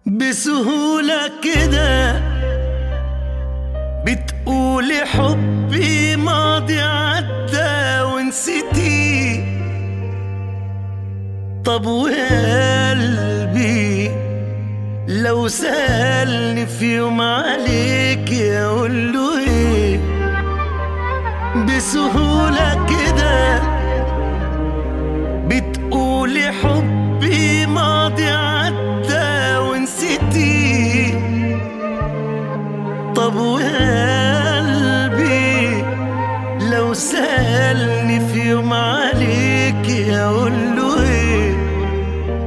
بسهولة كده بتقولي حبي ماضي عدى ونسيتي طب وقلبي لو سألني في يوم عليك اقول له ايه بسهولة كده بتقولي حبي ماضي عدى ونسيتي طب وقلبي